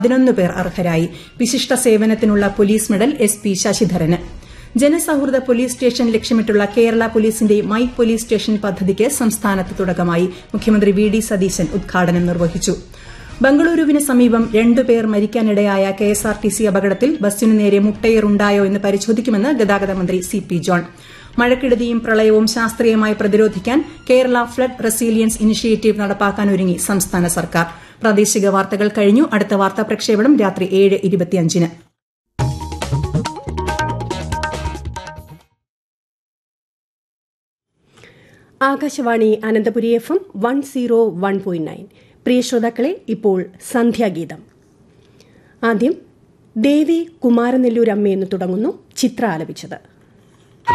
പതിനൊന്ന് പേർ അർഹരായി വിശിഷ്ട സേവനത്തിനുള്ള പോലീസ് മെഡൽ എസ് പി ശശിധരന് ജനസൌഹൃദ പോലീസ് സ്റ്റേഷൻ ലക്ഷ്യമിട്ടുള്ള കേരള പോലീസിന്റെ മൈ പോലീസ് സ്റ്റേഷൻ പദ്ധതിക്ക് സംസ്ഥാനത്ത് തുടക്കമായി മുഖ്യമന്ത്രി വി ഡി സതീശൻ ഉദ്ഘാടനം നിർവഹിച്ചു ബംഗളൂരുവിന് സമീപം രണ്ടുപേർ മരിക്കാനിടയായ കെഎസ്ആർടിസി അപകടത്തിൽ ബസ്സിനു നേരെ മുട്ടയേറുണ്ടായോ എന്ന് പരിശോധിക്കുമെന്ന് ഗതാഗത മന്ത്രി സി പി ജോൺ മഴക്കെടുതിയും പ്രളയവും ശാസ്ത്രീയമായി പ്രതിരോധിക്കാൻ കേരള ഫ്ലഡ് റെസീലിയൻസ് ഇനിഷ്യേറ്റീവ് നടപ്പാക്കാനൊരുങ്ങി സംസ്ഥാന സർക്കാർ പ്രാദേശിക വാർത്തകൾ കഴിഞ്ഞു അടുത്ത വാർത്താ പ്രക്ഷേപണം രാത്രി ഏഴ് ഇരുപത്തിയഞ്ചിന് Akashvani Ananthapuri F M one zero one point nine പ്രിയ ശ്രോതാക്കളെ ഇപ്പോൾ സന്ധ്യാഗീതം ആദ്യം ദേവി കുമാരനെല്ലൂരമ്മ എന്ന് തുടങ്ങുന്നു ചിത്ര ആലപിച്ചത്